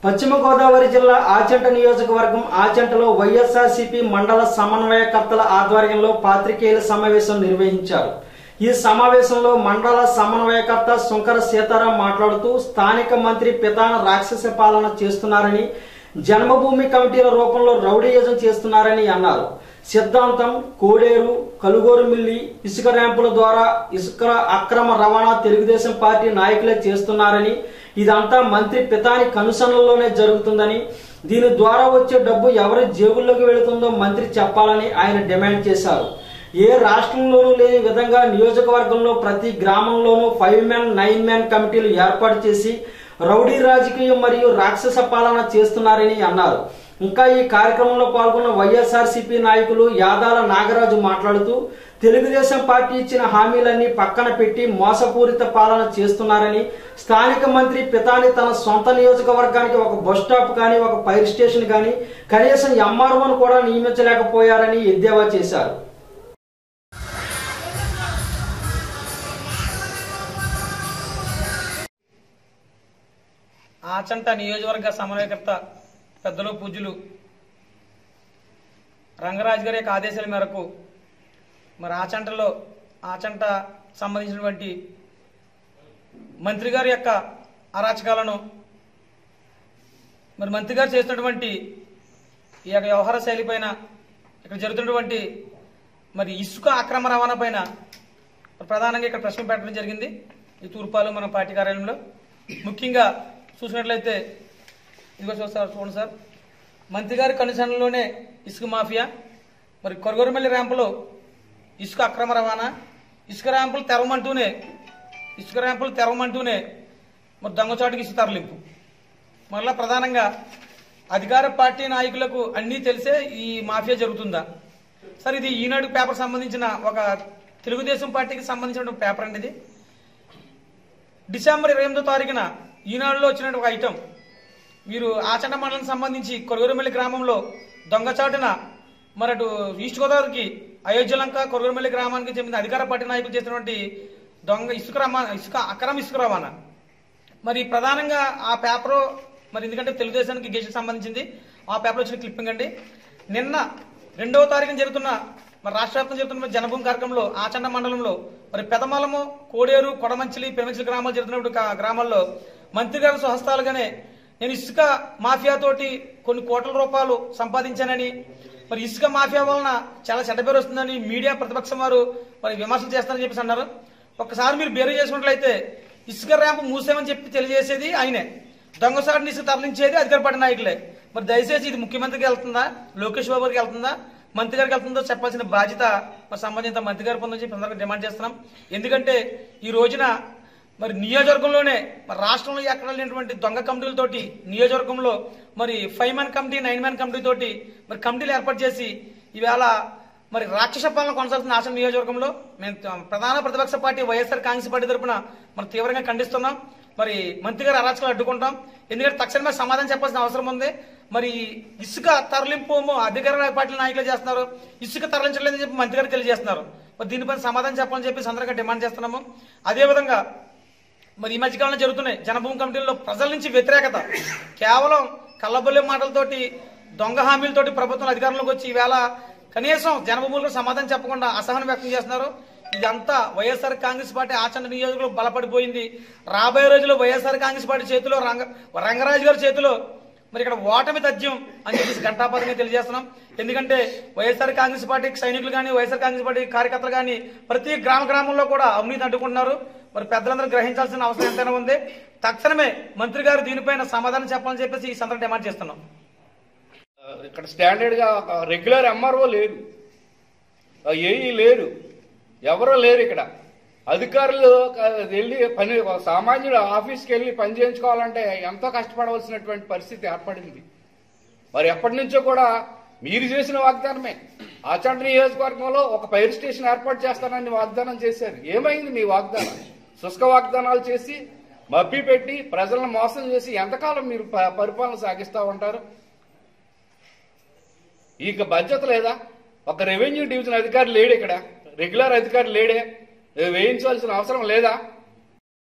పశ్చిమ గోదావరి జిల్లా ఆచంట నియోజకవర్గం ఆచంటలో వైఎస్ఆర్సీపీ మండల సమన్వయకర్తల ఆధ్వర్యంలో పాత్రికేయుల సమావేశం నిర్వహించారు ఈ సమావేశంలో మండల సమన్వయకర్త శంకర సీతారాం మాట్లాడుతూ స్థానిక మంత్రి పితాన రాక్షస పాలన చేస్తున్నారని జన్మభూమి కమిటీల రూపంలో రౌడీయిజం చేస్తున్నారని అన్నారు సిద్ధాంతం కోడేరు కలుగోరు మిల్లి ఇసుక ర్యాంపుల ద్వారా ఇసుక అక్రమ రవాణా తెలుగుదేశం పార్టీ నాయకులే చేస్తున్నారని ఇదంతా మంత్రి పితాని కనుసనలోనే జరుగుతుందని దీని ద్వారా వచ్చే డబ్బు ఎవరి జేబుల్లోకి వెళుతుందో మంత్రి చెప్పాలని ఆయన డిమాండ్ చేశారు ఏ రాష్ట్రంలోనూ లేని విధంగా నియోజకవర్గంలో ప్రతి గ్రామంలోనూ ఫైవ్ మ్యాన్ నైన్ మ్యాన్ కమిటీలు ఏర్పాటు చేసి రౌడీ రాజకీయం మరియు రాక్షస పాలన చేస్తున్నారని అన్నారు ఇంకా ఈ కార్యక్రమంలో పాల్గొన్న వైఎస్ఆర్సీపీ నాయకులు యాదాల నాగరాజు మాట్లాడుతూ తెలుగుదేశం పార్టీ ఇచ్చిన హామీలన్నీ పక్కన పెట్టి మోసపూరిత పాలన చేస్తున్నారని స్థానిక మంత్రి పితాని తన సొంత నియోజకవర్గానికి ఒక బస్ స్టాప్ కానీ ఒక ఫైర్ స్టేషన్ కానీ కనీసం ఎంఆర్ఓను కూడా నియమించలేకపోయారని ఎద్దేవా చేశారు ఆచంట నియోజకవర్గ సమన్వయకర్త పెద్దలు పూజ్యులు రంగరాజు గారి యొక్క ఆదేశాల మేరకు మరి ఆచంటలో ఆచంట సంబంధించినటువంటి మంత్రి గారి యొక్క అరాచకాలను మరి మంత్రి గారు చేస్తున్నటువంటి ఈ యొక్క వ్యవహార శైలి పైన ఇక్కడ జరుగుతున్నటువంటి మరి ఇసుక అక్రమ రవాణా పైన ప్రధానంగా ఇక్కడ ప్రశ్న పెట్టడం జరిగింది ఈ తూర్పాలు మన పార్టీ కార్యాలయంలో ముఖ్యంగా చూసినట్లయితే ఇదిగో చూస్తారు చూడండి సార్ మంత్రి గారి కనుసనలోనే ఇసుక మాఫియా మరి కొరగొరమల్లి ర్యాంపులో ఇసుక అక్రమ రవాణా ఇసుక ర్యాంపులు తెరవమంటూనే ఇసుక ర్యాంపులు తెరవమంటూనే మరి దొంగచాటుకి ఇసుక తరలింపు మరలా ప్రధానంగా అధికార పార్టీ నాయకులకు అన్నీ తెలిసే ఈ మాఫియా జరుగుతుందా సార్ ఇది ఈనాడు పేపర్ సంబంధించిన ఒక తెలుగుదేశం పార్టీకి సంబంధించిన పేపర్ అండి ఇది డిసెంబర్ ఇరవై ఎనిమిదో తారీఖున ఈనాడులో వచ్చినట్టు ఒక ఐటమ్ మీరు ఆచండ మండలం సంబంధించి కొరగూరుమల్లి గ్రామంలో దొంగచాటున మరి అటు ఈస్ట్ గోదావరికి అయోధ్యలంక కొరగూరుమల్లి గ్రామానికి చెందిన అధికార పార్టీ నాయకులు చేసినటువంటి దొంగ ఇసుక రవాణా ఇసుక అక్రమ ఇసుక రవాణా మరి ప్రధానంగా ఆ పేపర్ మరి ఎందుకంటే తెలుగుదేశానికి గెస్ట్ సంబంధించింది ఆ పేపర్ వచ్చిన క్లిప్పింగ్ అండి నిన్న రెండవ తారీఖున జరుగుతున్న మరి రాష్ట్ర వ్యాప్తంగా జరుగుతున్న జనభూమి కార్యక్రమంలో ఆచండ మండలంలో మరి పెదమలము కోడేరు కొడమంచిలి పెనచిలి గ్రామాలు జరుగుతున్నప్పుడు కా- గ్రామాల్లో మంత్రి గారి స్వహస్తాలుగానే నేను ఇసుక మాఫియా తోటి కొన్ని కోట్ల రూపాయలు సంపాదించానని మరి ఇసుక మాఫియా వలన చాలా చెడ్డ పేరు వస్తుందని మీడియా ప్రతిపక్షం వారు మరి విమర్శలు చేస్తారని చెప్పేసి అన్నారు ఒక్కసారి మీరు బేరు చేసుకున్నట్లయితే ఇసుక ర్యాంపు మూసేమని చెప్పి తెలియజేసేది ఆయనే దొంగసాటిని ఇసుక తరలించేది అధికార పార్టీ నాయకులే మరి దయచేసి ఇది ముఖ్యమంత్రికి వెళ్తుందా లోకేష్ బాబు గారికి వెళ్తుందా మంత్రి గారికి వెళ్తుందో చెప్పాల్సిన బాధ్యత మరి సంబంధిత మంత్రి గారి పొందని చెప్పి అందరికీ డిమాండ్ చేస్తున్నాం ఎందుకంటే ఈ రోజున మరి నియోజకవర్గంలోనే మరి రాష్ట్రంలో ఎక్కడ లేనటువంటి దొంగ కమిటీలతోటి నియోజకవర్గంలో మరి five man committee nine man committee తోటి మరి కమిటీలు ఏర్పాటు చేసి ఈవేళ మరి రాక్షస పాలన కొనసాగుతున్న ఆశ్రమ నియోజకవర్గంలో మేము త- ప్రధాన ప్రతిపక్ష పార్టీ వైఎస్ఆర్ కాంగ్రెస్ పార్టీ తరపున మనం తీవ్రంగా ఖండిస్తున్నాం మరి మంత్రి గారు అరాచకాలు అడ్డుకుంటాం ఎందుకంటే తక్షణమే సమాధానం చెప్పాల్సిన అవసరం ఉంది మరి ఇసుక తరలింపు అధికార పార్టీ నాయకులు చేస్తున్నారు ఇసుక తరలించలేదని చెప్పి మంత్రి గారు తెలియజేస్తున్నారు మరి దీనిపైన సమాధానం చెప్పాలని చెప్పి సందర్భంగా డిమాండ్ చేస్తున్నాము అదేవిధంగా మరి ఈ మధ్యకాలంలో జరుగుతున్నాయి జనభూమి కమిటీల్లో ప్రజల నుంచి వ్యతిరేకత కేవలం కళ్ళబొల్లి మాటలతోటి దొంగ హామీలతోటి ప్రభుత్వం అధికారంలోకి వచ్చి ఈవేళ కనీసం జనభూములకు సమాధానం చెప్పకుండా అసహనం వ్యక్తం చేస్తున్నారు ఇదంతా వైఎస్ఆర్ కాంగ్రెస్ పార్టీ ఆచరణ నియోజకవర్గంలో బలపడిపోయింది రాబోయే రోజుల్లో వైఎస్ఆర్ కాంగ్రెస్ పార్టీ చేతిలో రంగ రంగరాజు గారి చేతిలో మరి ఇక్కడ ఓటమి తథ్యం అని చెప్పేసి ఘంటాపథంగా తెలియజేస్తున్నాం ఎందుకంటే వైఎస్ఆర్ కాంగ్రెస్ పార్టీ సైనికులు కానీ వైఎస్ఆర్ కాంగ్రెస్ పార్టీ కార్యకర్తలు కానీ ప్రతి గ్రామ గ్రామంలో కూడా అవినీతి అడ్డుకుంటున్నారు మరి పెద్దలందరూ గ్రహించాల్సిన అవసరం ఎంతైనా ఉంది తక్షణమే మంత్రి గారు దీనిపైన సమాధానం చెప్పాలని చెప్పేసి ఈ సందర్భం డిమాండ్ చేస్తున్నాం ఇక్కడ స్టాండర్డ్ గా ఒక రెగ్యులర్ ఎంఆర్ఓ లేరు ఏఈ లేరు ఎవరో లేరు ఇక్కడ అధికారులు ఆ, వెళ్ళి పని ఒక సామాన్యుడు ఆఫీస్కి వెళ్ళి పని చేయించుకోవాలంటే ఎంతో కష్టపడవలసినటువంటి పరిస్థితి ఏర్పడింది మరి ఎప్పటి నుంచో కూడా మీరు చేసిన వాగ్దానమే ఆచంట నియోజకవర్గంలో ఒక ఫైర్ స్టేషన్ ఏర్పాటు చేస్తానని వాగ్దానం చేశారు ఏమైంది మీ వాగ్దానం శుష్క వాగ్దానాలు చేసి మభ్య పెట్టి ప్రజలను మోసం చేసి ఎంతకాలం మీరు ప- పరిపాలన సాగిస్తూ ఉంటారు ఇక బాధ్యత లేదా ఒక రెవెన్యూ డివిజన్ అధికారి లేడు ఇక్కడ రెగ్యులర్ అధికారి లేడే వేయించవలసిన అవసరం లేదా